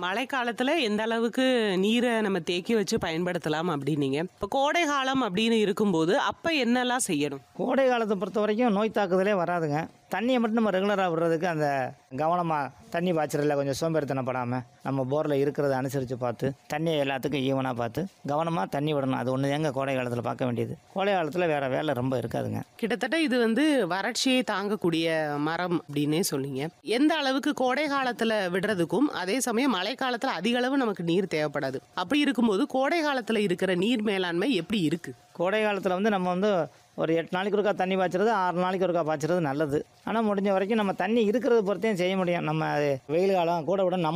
மழை காலத்துல எந்த அளவுக்கு நீரை நம்ம தேக்கி வச்சு பயன்படுத்தலாம் அப்படின்னீங்க இப்போ கோடை காலம் அப்படின்னு இருக்கும்போது அப்ப என்னெல்லாம் செய்யணும் கோடை காலத்தை பொறுத்த வரைக்கும் நோய் தாக்குதலே வராதுங்க தண்ணியை மட்டும் நம்ம ரெகுலராக விடுறதுக்கு அந்த கவனமாக தண்ணி பாய்ச்சறதுல கொஞ்சம் சோம்பேறித்தனப்படாமல் நம்ம போரில் இருக்கிறத அனுசரித்து பார்த்து தண்ணியை எல்லாத்துக்கும் ஈவனாக பார்த்து கவனமாக தண்ணி விடணும் அது ஒன்று எங்க கோடை காலத்தில் பார்க்க வேண்டியது கோடை காலத்தில் வேறு வேலை ரொம்ப இருக்காதுங்க கிட்டத்தட்ட இது வந்து வறட்சியை தாங்கக்கூடிய மரம் அப்படின்னே சொன்னீங்க எந்த அளவுக்கு கோடை காலத்துல விடுறதுக்கும் அதே சமயம் மழை காலத்துல அதிக அளவு நமக்கு நீர் தேவைப்படாது அப்படி இருக்கும்போது கோடை காலத்துல இருக்கிற நீர் மேலாண்மை எப்படி இருக்கு கோடை காலத்தில் வந்து நம்ம வந்து ஒரு எட்டு நாளைக்கு ஒருக்கா தண்ணி பாய்ச்சறது ஆறு நாளைக்கு ஒருக்கா பாய்ச்சறது நல்லது ஆனால் முடிஞ்ச வரைக்கும் நம்ம தண்ணி இருக்கிறத பொறுத்தையும் செய்ய முடியும் நம்ம அது வெயில் காலம் கூட விட நம்ம